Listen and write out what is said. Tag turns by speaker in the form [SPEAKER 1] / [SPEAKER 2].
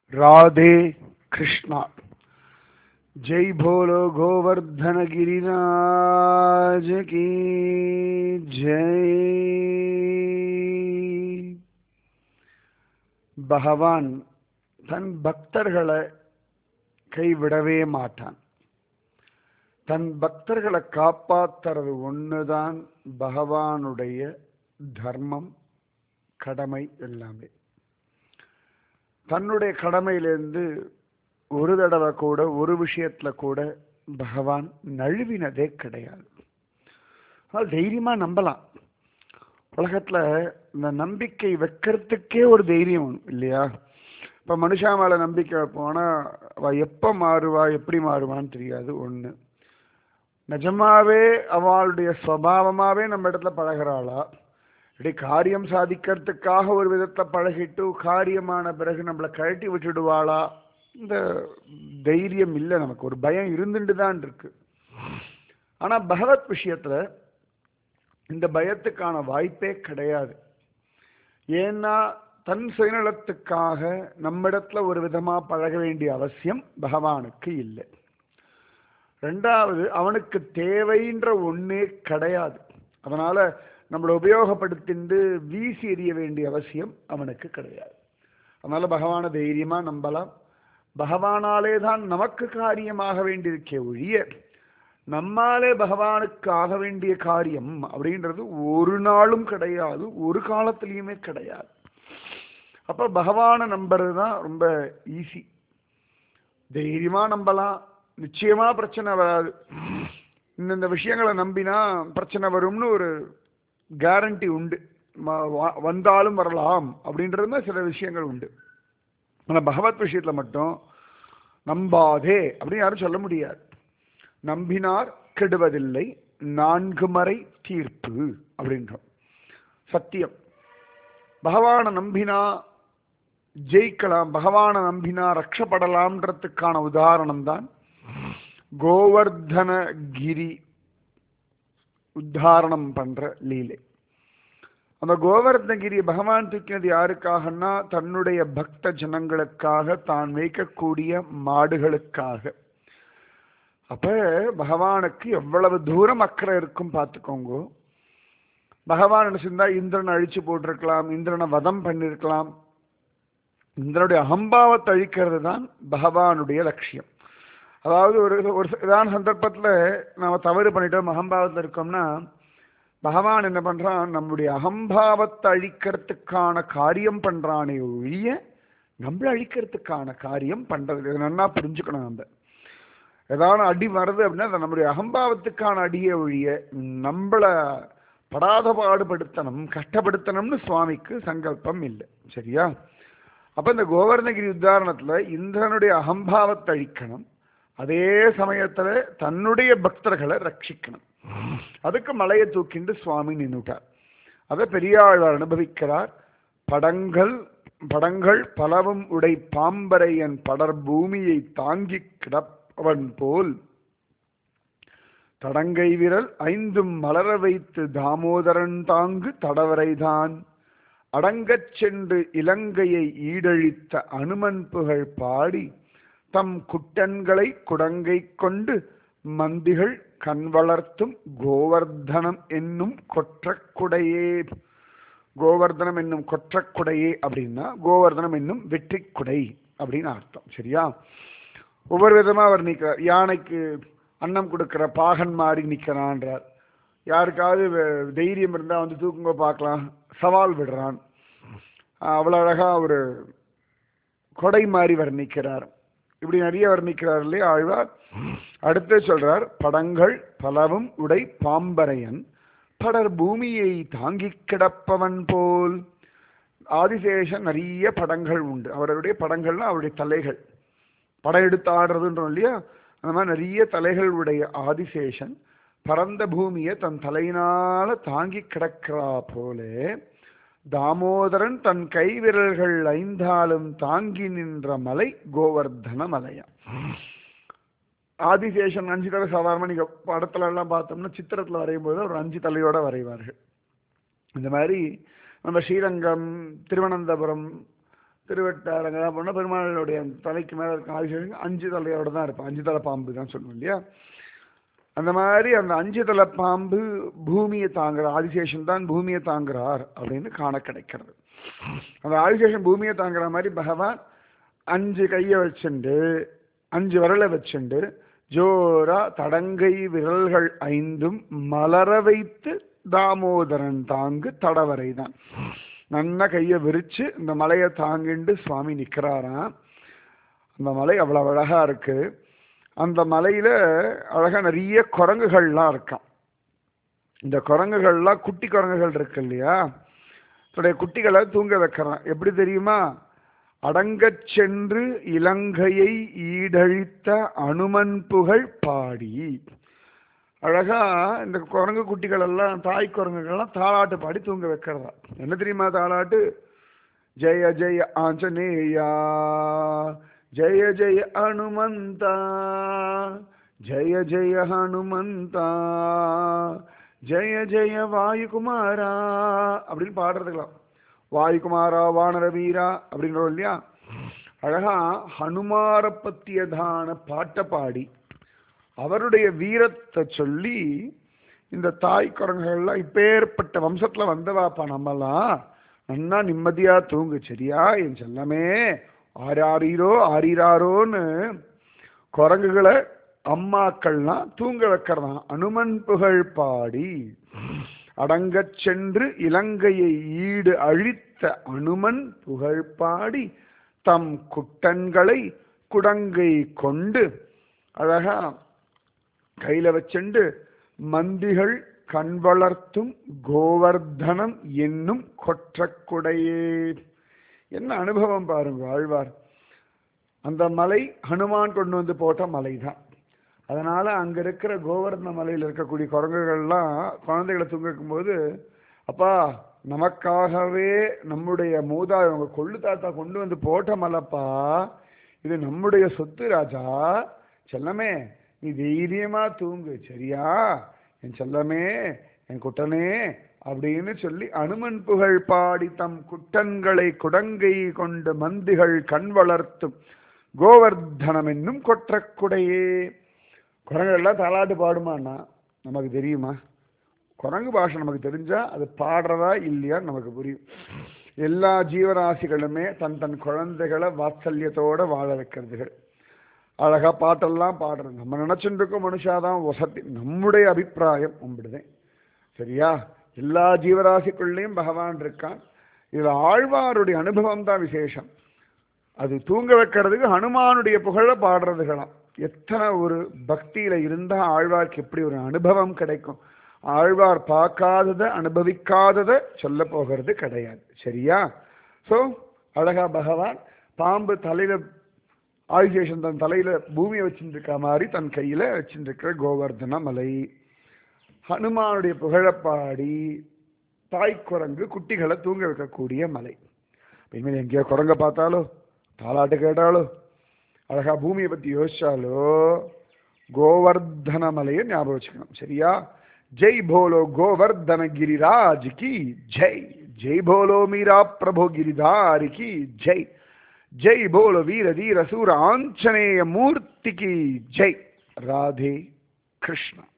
[SPEAKER 1] राधे कृष्णा जय भोलो गोवर्धन गिरिराज की जय பகவான் தன் பக்தர்களை கைவிடவே மாட்டான் தன் பக்தர்களை காப்பாத்துறது ஒண்ணுதான் பகவானுடைய தர்மம் கடமை எல்லாமே தன்னுடைய கடமையிலேருந்து ஒரு தடவை கூட ஒரு விஷயத்துல கூட பகவான் நழுவினதே கிடையாது அதனால தைரியமா நம்பலாம் உலகத்துல இந்த நம்பிக்கை வைக்கிறதுக்கே ஒரு தைரியம் வேணும் இல்லையா இப்ப மனுஷா மேல நம்பிக்கை வைப்போம்னா அவ எப்ப மாறுவா எப்படி மாறுவான்னு தெரியாது ஒண்ணு நிஜமாவே அவளுடைய சுவாவமாவே நம்ம இடத்துல பழகிறாளா இப்படி காரியம் சாதிக்கிறதுக்காக ஒரு விதத்துல பழகிட்டு காரியமான பிறகு நம்மளை கழட்டி விட்டுடுவாளா இந்த தைரியம் இல்லை நமக்கு ஒரு பயம் இருந்துட்டு தான் இருக்கு ஆனா பகவத் விஷயத்துல இந்த பயத்துக்கான வாய்ப்பே கிடையாது ஏன்னா தன் சுயநலத்துக்காக நம்மிடத்துல ஒரு விதமா பழக வேண்டிய அவசியம் பகவானுக்கு இல்லை ரெண்டாவது அவனுக்கு தேவைன்ற ஒண்ணே கிடையாது அதனால நம்மளை உபயோகப்படுத்திண்டு வீசி எறிய வேண்டிய அவசியம் அவனுக்கு கிடையாது அதனால பகவான தைரியமா நம்பலாம் பகவானாலே தான் நமக்கு காரியமாக வேண்டியிருக்கே ஒழிய நம்மாலே பகவானுக்கு ஆக வேண்டிய காரியம் அப்படின்றது ஒரு நாளும் கிடையாது ஒரு காலத்திலையுமே கிடையாது அப்ப பகவானை நம்புறது தான் ரொம்ப ஈஸி தைரியமா நம்பலாம் நிச்சயமா பிரச்சனை வராது இந்தந்த விஷயங்களை நம்பினா பிரச்சனை வரும்னு ஒரு கேரண்டி உண்டு ம- வ- வந்தாலும் வரலாம் அப்படின்றது சில விஷயங்கள் உண்டு ஆனா பகவத் விஷயத்துல மட்டும் நம்பாதே அப்படின்னு யாரும் சொல்ல முடியாது நம்பினார் கெடுவதில்லை நான்கு மறை தீர்ப்பு அப்படின்றோம் சத்தியம் பகவானை நம்பினா ஜெயிக்கலாம் பகவானை நம்பினா ரட்சப்படலாம்ன்றதுக்கான உதாரணம் தான் கோவர்தன கிரி உத்தாரணம் பண்ற லீலை அந்த கோவர்தனகிரி பகவான் தூக்கினது யாருக்காகன்னா தன்னுடைய பக்த ஜனங்களுக்காக தான் வைக்கக்கூடிய மாடுகளுக்காக அப்ப பகவானுக்கு எவ்வளவு தூரம் அக்கறை இருக்கும் பார்த்துக்கோங்க பகவான் நினைச்சிருந்தா இந்திரனை அழிச்சு போட்டிருக்கலாம் இந்திரனை வதம் பண்ணிருக்கலாம் இந்திரனுடைய அகம்பாவத்தை அழிக்கிறது தான் பகவானுடைய லட்சியம் அதாவது ஒரு ஒரு இதான சந்தர்ப்பத்துல நாம தவறு பண்ணிட்டோம் அகம்பாவத்தில் இருக்கோம்னா பகவான் என்ன பண்றான் நம்முடைய அகம்பாவத்தை அழிக்கிறதுக்கான காரியம் பண்றானே ஒழிய நம்மள அழிக்கிறதுக்கான காரியம் பண்றது இல்லை. இதை நன்னா புரிஞ்சுக்கணும் நம்ம ஏதாவது அடி வருது அப்படின்னா அது நம்முடைய அகம்பாவத்துக்கான அடியே ஒழிய நம்மள படாத பாடுபடுத்தணும் கஷ்டப்படுத்தணும்னு சுவாமிக்கு சங்கல்பம் இல்லை சரியா அப்ப இந்த கோவர்ணகிரி உதாரணத்துல இந்திரனுடைய அகம்பாவத்தை அழிக்கணும் அதே சமயத்துல தன்னுடைய பக்தர்களை ரட்சிக்கணும் அதுக்கு மலையை தூக்கிண்டு சுவாமி நின்னுட்டார் அதை பெரியாழ்வார் அனுபவிக்கிறார் படங்கள் படங்கள் பலவும் உடை பாம்பரையன் படர் பூமியை தாங்கி கிடப்பவன் போல் தடங்கை விரல் ஐந்தும் மலர வைத்து தாமோதரன் தாங்கு தடவரைதான் அடங்கச் சென்று இலங்கையை ஈடழித்த அனுமன் புகழ் பாடி தம் குட்டன்களை குடங்கை கொண்டு மந்திகள் கண் வளர்த்தும் கோவர்தனம் என்னும் கொற்றக்குடையே கோவர்தனம் என்னும் கொற்றக்குடையே அப்படின்னா கோவர்தனம் என்னும் வெற்றி குடை அப்படின்னு அர்த்தம் சரியா ஒவ்வொரு விதமா அவர் நிற்கிறார் யானைக்கு அன்னம் கொடுக்கிற பாகன் மாதிரி நிற்கிறான்றார் யாருக்காவது வே- தைரியம் இருந்தா வந்து தூக்குங்க பார்க்கலாம் சவால் விடுறான் ஆஹ் அவ்வளவு அழகா ஒரு கொடை மாதிரி வர்ணிக்கிறார் இப்படி நிறைய வர்ணிக்கிறார் இல்லையா ஆழ்வார் அடுத்து சொல்றார் படங்கள் பலவும் உடை பாம்பரையன் படர் பூமியை தாங்கிக் கிடப்பவன் போல் ஆதிசேஷன் நிறைய படங்கள் உண்டு அவருடைய படங்கள்னா அவருடைய தலைகள் படம் எடுத்து ஆடுறதுன்றோம் இல்லையா அந்த மாதிரி நிறைய தலைகள் உடைய ஆதிசேஷன் பரந்த பூமியை தன் தலையினால தாங்கி கிடக்கிறா போலே தாமோதரன் தன் கைவிரல்கள் ஐந்தாலும் தாங்கி நின்ற மலை கோவர்தன மலையம் ஆதிசேஷன் அஞ்சு தலை சாதாரண நீங்க படத்துல எல்லாம் பார்த்தோம்னா சித்திரத்துல வரையும் போது ஒரு அஞ்சு தலையோட வரைவார்கள் இந்த மாதிரி நம்ம ஸ்ரீரங்கம் திருவனந்தபுரம் திருவட்டாரங்களாம் போனால் பெருமாளுடைய தலைக்கு மேலே இருக்க ஆதிசேஷன் அஞ்சு தலையோட தான் இருப்பான் அஞ்சு தலை பாம்பு தான் சொல்லுவோம் இல்லையா அந்த மாதிரி அந்த அஞ்சு தலை பாம்பு பூமியை தாங்குற ஆதிசேஷன் தான் பூமியை தாங்குறார் அப்படின்னு காண கிடைக்கிறது அந்த ஆதிசேஷன் பூமியை தாங்குற மாதிரி பகவான் அஞ்சு கையை வச்சுண்டு அஞ்சு விரலை வச்சுண்டு ஜோரா தடங்கை விரல்கள் ஐந்தும் மலர வைத்து தாமோதரன் தாங்கு தடவரை தான் நன்ன கையை விரிச்சு இந்த மலையை தாங்கிண்டு சுவாமி நிற்கிறாராம் அந்த மலை அவ்வளவு அழகா இருக்கு அந்த மலையில அழகா நிறைய குரங்குகள்லாம் இருக்காம் இந்த குரங்குகள்லாம் குட்டி குரங்குகள் இருக்கு இல்லையா தன்னுடைய குட்டிகளை தூங்க வைக்கிறான் எப்படி தெரியுமா அடங்கச் சென்று இலங்கையை ஈடழித்த அனுமன் புகழ் பாடி அழகா இந்த குரங்கு குட்டிகள் எல்லாம் தாய் குரங்குகள்லாம் தாளாட்டு பாடி தூங்க வைக்கிறதா என்ன தெரியுமா தாளாட்டு ஜெய ஜெய ஆஞ்சநேயா ஜெய ஜெய ஹனுமந்தா ஜெய ஜெய ஹனுமந்தா ஜெய ஜெய வாயுகுமாரா அப்படின்னு பாடுறதுக்கலாம் வாயுகுமாரா வானர வீரா அப்படின்றோம் இல்லையா அழகா ஹனுமார பத்தியதான பாட்டை பாடி அவருடைய வீரத்தை சொல்லி இந்த தாய் குரங்குகள்லாம் இப்பேற்பட்ட வம்சத்துல வந்தவாப்பா நம்மலாம் நன்னா நிம்மதியா தூங்கு சரியா என் செல்லமே ஆராரீரோ ஆரீராரோன்னு குரங்குகளை அம்மாக்கள்லாம் தூங்க வைக்கிறதான் அனுமன் புகழ் பாடி அடங்கச் சென்று இலங்கையை ஈடு அழித்த அனுமன் புகழ் பாடி தம் குட்டன்களை குடங்கை கொண்டு அழகா கையில வச்சுண்டு மந்திகள் கண் வளர்த்தும் கோவர்தனம் என்னும் கொற்றக்குடையே என்ன அனுபவம் பாருங்க ஆழ்வார் அந்த மலை ஹனுமான் கொண்டு வந்து போட்ட மலை தான் அதனால அங்க இருக்கிற கோவர்தன மலையில் இருக்கக்கூடிய குரங்குகள்லாம் குழந்தைகளை தூங்க வைக்கும்போது அப்பா நமக்காகவே நம்முடைய மூதாதை உங்க கொள்ளு தாத்தா கொண்டு வந்து போட்ட மலைப்பா இது நம்முடைய சொத்து ராஜா செல்லமே நீ தைரியமா தூங்கு சரியா என் செல்லமே என் குட்டனே அப்படின்னு சொல்லி அனுமன் புகழ் பாடி தம் குட்டன்களை குடங்கை கொண்டு மந்திகள் கண் வளர்த்தும் கோவர்தனம் என்னும் கொற்றக்குடையே குரங்கெல்லாம் தாலாட்டு பாடுமான்னா நமக்கு தெரியுமா குரங்கு பாஷை நமக்கு தெரிஞ்சா அது பாடுறதா இல்லையா நமக்கு புரியும் எல்லா ஜீவராசிகளுமே தன் தன் குழந்தைகளை வாத்சல்யத்தோட வாழ வைக்கிறதுகள் அழகா பாட்டெல்லாம் பாடுறது நம்ம நினைச்சுட்டு இருக்கோம் மனுஷாதான் வசதி நம்முடைய அபிப்பிராயம் உம்பிடுதேன் சரியா எல்லா ஜீவராசிக்குள்ளேயும் பகவான் இருக்கான் இதுல ஆழ்வாருடைய அனுபவம் தான் விசேஷம் அது தூங்க வைக்கிறதுக்கு ஹனுமானுடைய புகழ பாடுறதுகளாம் எத்தனை ஒரு பக்தியில இருந்தா ஆழ்வார்க்கு எப்படி ஒரு அனுபவம் கிடைக்கும் ஆழ்வார் பார்க்காததை அனுபவிக்காததை சொல்ல போகிறது கிடையாது சரியா சோ அழகா பகவான் பாம்பு தலையில ஆதிசேஷன் தன் தலையில பூமியை வச்சுட்டு இருக்க மாதிரி தன் கையில வச்சுட்டு இருக்கிற கோவர்தன மலை ஹனுமானுடைய புகழப்பாடி தாய்க்குரங்கு குட்டிகளை தூங்க வைக்கக்கூடிய மலை இனிமேல் எங்கேயோ குரங்க பார்த்தாலோ தாலாட்டு கேட்டாலோ அழகா பூமியை பத்தி யோசிச்சாலோ கோவர்தன மலையை ஞாபகம் வச்சுக்கணும் சரியா ஜெய் போலோ கோவர்தன கிரிராஜ் கி ஜெய் ஜெய் போலோ மீரா பிரபு गिरिधार की जय जय बोलो वीर धीर सूर आंजनेय मूर्ति की जय राधे कृष्ण